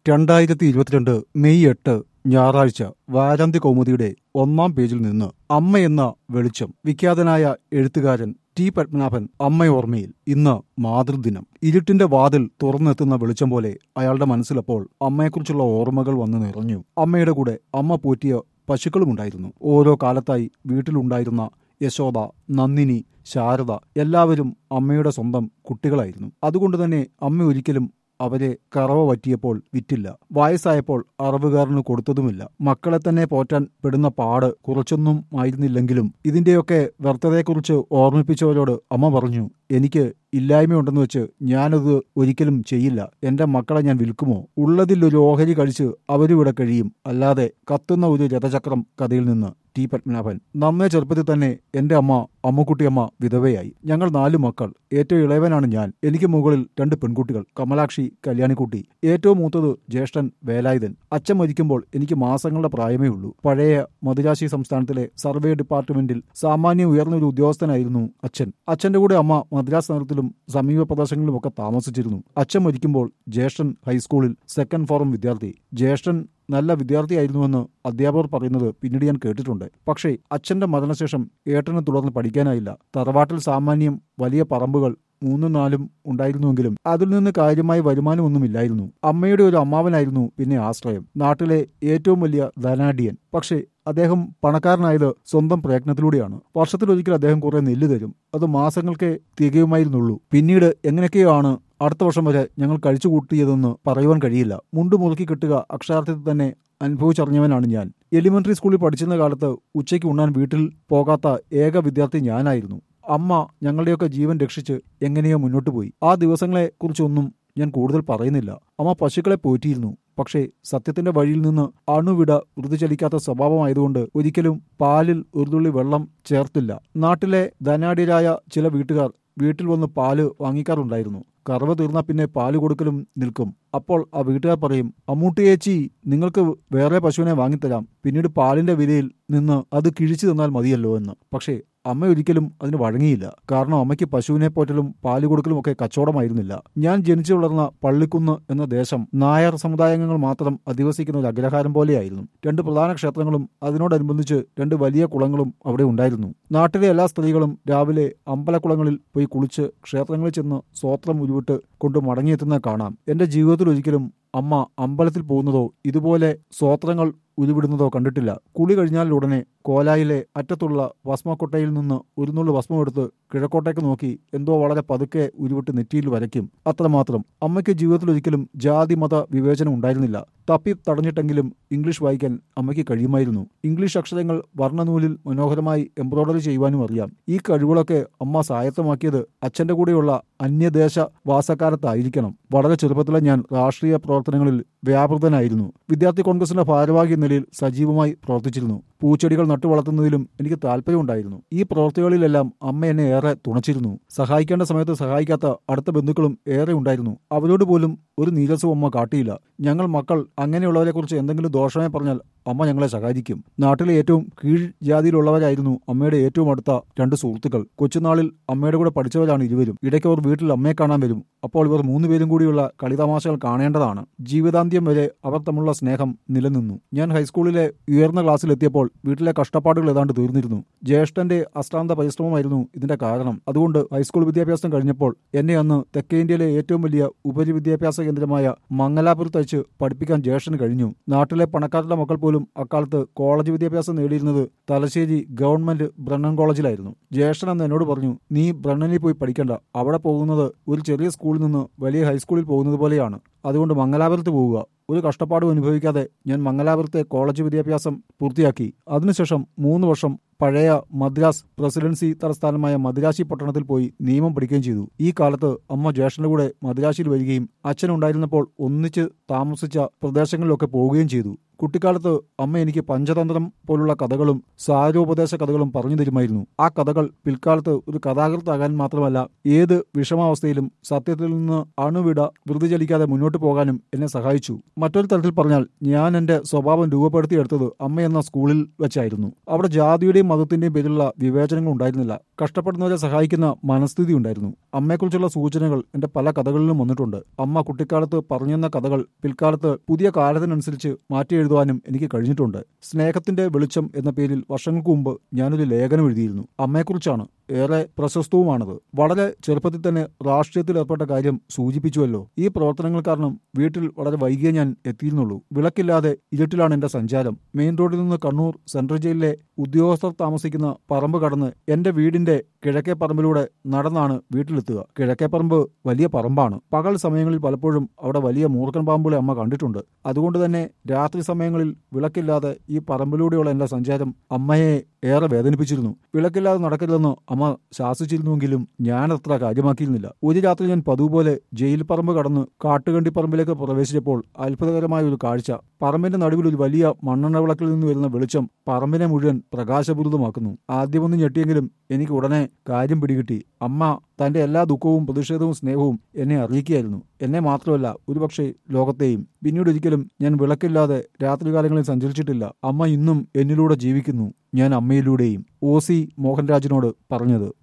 രണ്ടായിരത്തി ഇരുപത്തിരണ്ട് മെയ് എട്ട് ഞായറാഴ്ച വാരാന്ത്യ കൗമുദിയുടെ ഒന്നാം പേജിൽ നിന്ന് അമ്മ എന്ന വെളിച്ചം വിഖ്യാതനായ എഴുത്തുകാരൻ ടി പത്മനാഭൻ അമ്മയോർമ്മയിൽ ഇന്ന് മാതൃദിനം ഇരുട്ടിന്റെ വാതിൽ തുറന്നെത്തുന്ന വെളിച്ചം പോലെ അയാളുടെ മനസ്സിലപ്പോൾ അമ്മയെക്കുറിച്ചുള്ള ഓർമ്മകൾ വന്നു നിറഞ്ഞു അമ്മയുടെ കൂടെ അമ്മ പോറ്റിയ പശുക്കളുമുണ്ടായിരുന്നു ഓരോ കാലത്തായി വീട്ടിലുണ്ടായിരുന്ന യശോദ നന്ദിനി ശാരദ എല്ലാവരും അമ്മയുടെ സ്വന്തം കുട്ടികളായിരുന്നു അതുകൊണ്ട് തന്നെ അമ്മ ഒരിക്കലും അവരെ കറവ പറ്റിയപ്പോൾ വിറ്റില്ല വയസ്സായപ്പോൾ അറവുകാരന് കൊടുത്തതുമില്ല മക്കളെ തന്നെ പോറ്റാൻ പെടുന്ന പാട് കുറച്ചൊന്നും ആയിരുന്നില്ലെങ്കിലും ഇതിന്റെയൊക്കെ വ്യർത്ഥതയെക്കുറിച്ച് ഓർമ്മിപ്പിച്ചവരോട് അമ്മ പറഞ്ഞു എനിക്ക് ഇല്ലായ്മയുണ്ടെന്ന് വെച്ച് ഞാനത് ഒരിക്കലും ചെയ്യില്ല എന്റെ മക്കളെ ഞാൻ വിൽക്കുമോ ഉള്ളതിൽ ഒരു ഓഹരി കഴിച്ച് അവരിവിടെ കഴിയും അല്ലാതെ കത്തുന്ന ഒരു രഥചക്രം കഥയിൽ നിന്ന് ടി പത്മനാഭൻ നന്നേ ചെറുപ്പത്തിൽ തന്നെ എന്റെ അമ്മ അമ്മുക്കുട്ടിയമ്മ വിധവയായി ഞങ്ങൾ നാലു മക്കൾ ഏറ്റവും ഇളയവനാണ് ഞാൻ എനിക്ക് മുകളിൽ രണ്ട് പെൺകുട്ടികൾ കമലാക്ഷി കല്യാണിക്കുട്ടി ഏറ്റവും മൂത്തത് ജ്യേഷ്ഠൻ വേലായുധൻ അച്ഛൻ മരിക്കുമ്പോൾ എനിക്ക് മാസങ്ങളുടെ പ്രായമേ ഉള്ളൂ പഴയ മദുരാശി സംസ്ഥാനത്തിലെ സർവേ ഡിപ്പാർട്ട്മെന്റിൽ സാമാന്യം ഉയർന്ന ഒരു ഉദ്യോഗസ്ഥനായിരുന്നു അച്ഛൻ അച്ഛന്റെ കൂടെ അമ്മ മദ്രാസ് നഗരത്തിലും സമീപ പ്രദേശങ്ങളിലുമൊക്കെ താമസിച്ചിരുന്നു അച്ഛൻ മരിക്കുമ്പോൾ ജ്യേഷ്ഠൻ ഹൈസ്കൂളിൽ സെക്കൻഡ് ഫോറം വിദ്യാർത്ഥി ജ്യേഷ്ഠൻ നല്ല വിദ്യാർത്ഥിയായിരുന്നുവെന്ന് അധ്യാപകർ പറയുന്നത് പിന്നീട് ഞാൻ കേട്ടിട്ടുണ്ട് പക്ഷേ അച്ഛന്റെ മരണശേഷം ഏട്ടനെ തുടർന്ന് പഠിക്കാനായില്ല തറവാട്ടിൽ സാമാന്യം വലിയ പറമ്പുകൾ മൂന്നും നാലും ഉണ്ടായിരുന്നുവെങ്കിലും അതിൽ നിന്ന് കാര്യമായ വരുമാനമൊന്നുമില്ലായിരുന്നു അമ്മയുടെ ഒരു അമ്മാവനായിരുന്നു പിന്നെ ആശ്രയം നാട്ടിലെ ഏറ്റവും വലിയ ധനാഢ്യൻ പക്ഷേ അദ്ദേഹം പണക്കാരനായത് സ്വന്തം പ്രയത്നത്തിലൂടെയാണ് വർഷത്തിലൊരിക്കൽ അദ്ദേഹം കുറെ നെല്ല് തരും അത് മാസങ്ങൾക്കേ തികയുമായിരുന്നുള്ളൂ പിന്നീട് എങ്ങനെയൊക്കെയോ ആണ് അടുത്ത വർഷം വരെ ഞങ്ങൾ കഴിച്ചു കൂട്ടിയതെന്ന് പറയുവാൻ കഴിയില്ല മുണ്ട് മുറുക്കി കിട്ടുക അക്ഷരാർത്ഥത്തിൽ തന്നെ അനുഭവിച്ചറിഞ്ഞവനാണ് ഞാൻ എലിമെന്ററി സ്കൂളിൽ പഠിച്ചിരുന്ന കാലത്ത് ഉച്ചയ്ക്ക് ഉണ്ണാൻ വീട്ടിൽ പോകാത്ത ഏക വിദ്യാർത്ഥി ഞാനായിരുന്നു അമ്മ ഞങ്ങളുടെയൊക്കെ ജീവൻ രക്ഷിച്ച് എങ്ങനെയോ മുന്നോട്ട് പോയി ആ ദിവസങ്ങളെ കുറിച്ചൊന്നും ഞാൻ കൂടുതൽ പറയുന്നില്ല അമ്മ പശുക്കളെ പോറ്റിയിരുന്നു പക്ഷേ സത്യത്തിന്റെ വഴിയിൽ നിന്ന് അണുവിട വൃതിചലിക്കാത്ത സ്വഭാവമായതുകൊണ്ട് ഒരിക്കലും പാലിൽ ഒരു തുള്ളി വെള്ളം ചേർത്തില്ല നാട്ടിലെ ധനാഢ്യരായ ചില വീട്ടുകാർ വീട്ടിൽ വന്ന് പാല് വാങ്ങിക്കാറുണ്ടായിരുന്നു കറവ തീർന്നാൽ പിന്നെ പാല് കൊടുക്കലും നിൽക്കും അപ്പോൾ ആ വീട്ടുകാർ പറയും അമ്മൂട്ടി ചേച്ചി നിങ്ങൾക്ക് വേറെ പശുവിനെ വാങ്ങിത്തരാം പിന്നീട് പാലിന്റെ വിലയിൽ നിന്ന് അത് കിഴിച്ചു തന്നാൽ മതിയല്ലോ എന്ന് പക്ഷേ അമ്മ ഒരിക്കലും അതിന് വഴങ്ങിയില്ല കാരണം അമ്മയ്ക്ക് പശുവിനെ പോറ്റലും പാല് കൊടുക്കലും ഒക്കെ കച്ചവടമായിരുന്നില്ല ഞാൻ ജനിച്ചു വളർന്ന പള്ളിക്കുന്ന് എന്ന ദേശം നായർ സമുദായങ്ങൾ മാത്രം അധിവസിക്കുന്ന ഒരു അഗ്രഹാരം പോലെയായിരുന്നു രണ്ട് പ്രധാന ക്ഷേത്രങ്ങളും അതിനോടനുബന്ധിച്ച് രണ്ട് വലിയ കുളങ്ങളും അവിടെ ഉണ്ടായിരുന്നു നാട്ടിലെ എല്ലാ സ്ത്രീകളും രാവിലെ അമ്പലക്കുളങ്ങളിൽ പോയി കുളിച്ച് ക്ഷേത്രങ്ങളിൽ ചെന്ന് സ്വോത്രം ഉരുവിട്ട് കൊണ്ട് മടങ്ങിയെത്തുന്ന കാണാം എന്റെ ജീവിതത്തിൽ ഒരിക്കലും അമ്മ അമ്പലത്തിൽ പോകുന്നതോ ഇതുപോലെ സ്വോത്രങ്ങൾ ഉരുവിടുന്നതോ കണ്ടിട്ടില്ല കുളി കഴിഞ്ഞാൽ ഉടനെ കോലായിലെ അറ്റത്തുള്ള ഭസ്മക്കൊട്ടയിൽ നിന്ന് ഒരു നുള്ളു ഭസ്മമെടുത്ത് കിഴക്കോട്ടേക്ക് നോക്കി എന്തോ വളരെ പതുക്കെ ഉരുവിട്ട് നെറ്റിയിൽ വരയ്ക്കും അത്രമാത്രം അമ്മയ്ക്ക് ജീവിതത്തിൽ ഒരിക്കലും ജാതി മത വിവേചനം ഉണ്ടായിരുന്നില്ല തപ്പി തടഞ്ഞിട്ടെങ്കിലും ഇംഗ്ലീഷ് വായിക്കാൻ അമ്മയ്ക്ക് കഴിയുമായിരുന്നു ഇംഗ്ലീഷ് അക്ഷരങ്ങൾ വർണ്ണനൂലിൽ മനോഹരമായി എംബ്രോയ്ഡറി ചെയ്യുവാനും അറിയാം ഈ കഴിവുകളൊക്കെ അമ്മ സ്വായത്തമാക്കിയത് അച്ഛന്റെ കൂടെയുള്ള അന്യദേശ വാസക്കാലത്തായിരിക്കണം വളരെ ചെറുപ്പത്തിലെ ഞാൻ രാഷ്ട്രീയ പ്രവർത്തനങ്ങളിൽ വ്യാപൃതനായിരുന്നു വിദ്യാർത്ഥി കോൺഗ്രസിന്റെ ഭാരവാഹി നിലയിൽ സജീവമായി പ്രവർത്തിച്ചിരുന്നു പൂച്ചെടികൾ നട്ടുവളർത്തുന്നതിലും എനിക്ക് താല്പര്യമുണ്ടായിരുന്നു ഈ പ്രവൃത്തികളിലെല്ലാം അമ്മ എന്നെ ഏറെ തുണച്ചിരുന്നു സഹായിക്കേണ്ട സമയത്ത് സഹായിക്കാത്ത അടുത്ത ബന്ധുക്കളും ഏറെ ഉണ്ടായിരുന്നു അവരോട് പോലും ഒരു നീരസവും അമ്മ കാട്ടിയില്ല ഞങ്ങൾ മക്കൾ അങ്ങനെയുള്ളവരെ കുറിച്ച് എന്തെങ്കിലും ദോഷമായി പറഞ്ഞാൽ അമ്മ ഞങ്ങളെ സഹായിക്കും നാട്ടിലെ ഏറ്റവും കീഴ് ജാതിയിലുള്ളവരായിരുന്നു അമ്മയുടെ ഏറ്റവും അടുത്ത രണ്ട് സുഹൃത്തുക്കൾ കൊച്ചുനാളിൽ അമ്മയുടെ കൂടെ പഠിച്ചവരാണ് ഇരുവരും ഇടയ്ക്ക് അവർ വീട്ടിൽ അമ്മയെ കാണാൻ വരും അപ്പോൾ ഇവർ മൂന്നുപേരും കൂടിയുള്ള കളിതമാശകൾ കാണേണ്ടതാണ് ജീവിതാന്ത്യം വരെ അവർ തമ്മിലുള്ള സ്നേഹം നിലനിന്നു ഞാൻ ഹൈസ്കൂളിലെ ഉയർന്ന ക്ലാസ്സിലെത്തിയപ്പോൾ വീട്ടിലെ കഷ്ടപ്പാടുകൾ ഏതാണ്ട് തീർന്നിരുന്നു ജ്യേഷ്ഠന്റെ അശ്രാന്ത പരിശ്രമമായിരുന്നു ഇതിന്റെ കാരണം അതുകൊണ്ട് ഹൈസ്കൂൾ വിദ്യാഭ്യാസം കഴിഞ്ഞപ്പോൾ എന്നെ അന്ന് തെക്കേ ഇന്ത്യയിലെ ഏറ്റവും വലിയ ഉപരിവിദ്യാഭ്യാസ കേന്ദ്രമായ മംഗലാപുരത്ത് അയച്ച് പഠിപ്പിക്കാൻ ജ്യേഷ്ഠന് കഴിഞ്ഞു നാട്ടിലെ പണക്കാരുടെ മക്കൾ പോലും അക്കാലത്ത് കോളേജ് വിദ്യാഭ്യാസം നേടിയിരുന്നത് തലശ്ശേരി ഗവൺമെന്റ് ബ്രണ്ണൻ കോളേജിലായിരുന്നു ജ്യേഷ്ഠൻ അന്ന് എന്നോട് പറഞ്ഞു നീ ബ്രണ്ണനിൽ പോയി പഠിക്കണ്ട അവിടെ പോകുന്നത് ഒരു ചെറിയ സ്കൂളിൽ നിന്ന് വലിയ ഹൈസ്കൂളിൽ പോകുന്നത് പോലെയാണ് അതുകൊണ്ട് മംഗലാപുരത്ത് പോവുക ഒരു കഷ്ടപ്പാടും അനുഭവിക്കാതെ ഞാൻ മംഗലാപുരത്തെ കോളേജ് വിദ്യാഭ്യാസം പൂർത്തിയാക്കി അതിനുശേഷം മൂന്ന് വർഷം പഴയ മദ്രാസ് പ്രസിഡൻസി തലസ്ഥാനമായ മദ്രാശി പട്ടണത്തിൽ പോയി നിയമം പഠിക്കുകയും ചെയ്തു ഈ കാലത്ത് അമ്മ ജ്യേഷ്ഠന്റെ കൂടെ മദ്രാശിയിൽ വരികയും അച്ഛനുണ്ടായിരുന്നപ്പോൾ ഒന്നിച്ച് താമസിച്ച പ്രദേശങ്ങളിലൊക്കെ പോവുകയും ചെയ്തു കുട്ടിക്കാലത്ത് അമ്മ എനിക്ക് പഞ്ചതന്ത്രം പോലുള്ള കഥകളും സാരോപദേശ കഥകളും പറഞ്ഞു തരുമായിരുന്നു ആ കഥകൾ പിൽക്കാലത്ത് ഒരു കഥാകൃത്താകാൻ മാത്രമല്ല ഏത് വിഷമാവസ്ഥയിലും സത്യത്തിൽ നിന്ന് അണുവിട വൃതിചലിക്കാതെ മുന്നോട്ട് പോകാനും എന്നെ സഹായിച്ചു മറ്റൊരു തരത്തിൽ പറഞ്ഞാൽ ഞാൻ എന്റെ സ്വഭാവം രൂപപ്പെടുത്തിയെടുത്തത് അമ്മ എന്ന സ്കൂളിൽ വെച്ചായിരുന്നു അവിടെ ജാതിയുടെയും ജാതിയുടെയും മതത്തിന്റെയും പേരിലുള്ള വിവേചനങ്ങൾ ഉണ്ടായിരുന്നില്ല കഷ്ടപ്പെടുന്നവരെ സഹായിക്കുന്ന മനസ്ഥിതി ഉണ്ടായിരുന്നു അമ്മയെക്കുറിച്ചുള്ള സൂചനകൾ എന്റെ പല കഥകളിലും വന്നിട്ടുണ്ട് അമ്മ കുട്ടിക്കാലത്ത് പറഞ്ഞെന്ന കഥകൾ പിൽക്കാലത്ത് പുതിയ കാലത്തിനനുസരിച്ച് മാറ്റി എഴുതുവാനും എനിക്ക് കഴിഞ്ഞിട്ടുണ്ട് സ്നേഹത്തിന്റെ വെളിച്ചം എന്ന പേരിൽ വർഷങ്ങൾക്ക് മുമ്പ് ഞാനൊരു ലേഖനം എഴുതിയിരുന്നു അമ്മയെക്കുറിച്ചാണ് ഏറെ പ്രശസ്തവുമാണത് വളരെ ചെറുപ്പത്തിൽ തന്നെ രാഷ്ട്രീയത്തിൽ ഏർപ്പെട്ട കാര്യം സൂചിപ്പിച്ചുവല്ലോ ഈ പ്രവർത്തനങ്ങൾ കാരണം വീട്ടിൽ വളരെ വൈകിയേ ഞാൻ എത്തിയിരുന്നുള്ളൂ വിളക്കില്ലാതെ ഇരുട്ടിലാണ് എന്റെ സഞ്ചാരം മെയിൻ റോഡിൽ നിന്ന് കണ്ണൂർ സെൻട്രൽ ജയിലിലെ ഉദ്യോഗസ്ഥർ താമസിക്കുന്ന പറമ്പ് കടന്ന് എന്റെ വീടിന്റെ കിഴക്കേ പറമ്പിലൂടെ നടന്നാണ് വീട്ടിലെത്തുക കിഴക്കേ പറമ്പ് വലിയ പറമ്പാണ് പകൽ സമയങ്ങളിൽ പലപ്പോഴും അവിടെ വലിയ മൂർഖൻ പാമ്പുകളെ അമ്മ കണ്ടിട്ടുണ്ട് അതുകൊണ്ട് തന്നെ രാത്രി സമയങ്ങളിൽ വിളക്കില്ലാതെ ഈ പറമ്പിലൂടെയുള്ള എന്റെ സഞ്ചാരം അമ്മയെ ഏറെ വേദനിപ്പിച്ചിരുന്നു വിളക്കില്ലാതെ നടക്കരുതെന്ന് അമ്മ ശാസിച്ചിരുന്നുവെങ്കിലും ഞാൻ അത്ര കാര്യമാക്കിയിരുന്നില്ല ഒരു രാത്രി ഞാൻ പതിവ് പോലെ ജയിൽ പറമ്പ് കടന്ന് കാട്ടുകണ്ടി പറമ്പിലേക്ക് പ്രവേശിച്ചപ്പോൾ അത്ഭുതകരമായ ഒരു കാഴ്ച പറമ്പിന്റെ നടുവിൽ ഒരു വലിയ മണ്ണെണ്ണ വിളക്കിൽ നിന്ന് വരുന്ന വെളിച്ചം പറമ്പിനെ മുഴുവൻ പ്രകാശപൂരിതമാക്കുന്നു ആദ്യമൊന്ന് ഞെട്ടിയെങ്കിലും എനിക്ക് ഉടനെ കാര്യം പിടികിട്ടി അമ്മ തന്റെ എല്ലാ ദുഃഖവും പ്രതിഷേധവും സ്നേഹവും എന്നെ അറിയിക്കുകയായിരുന്നു എന്നെ മാത്രമല്ല ഒരുപക്ഷെ ലോകത്തെയും പിന്നീട് ഒരിക്കലും ഞാൻ വിളക്കില്ലാതെ രാത്രികാലങ്ങളിൽ സഞ്ചരിച്ചിട്ടില്ല അമ്മ ഇന്നും എന്നിലൂടെ ജീവിക്കുന്നു ഞാൻ അമ്മയിലൂടെയും ഒ സി മോഹൻരാജിനോട് പറഞ്ഞത്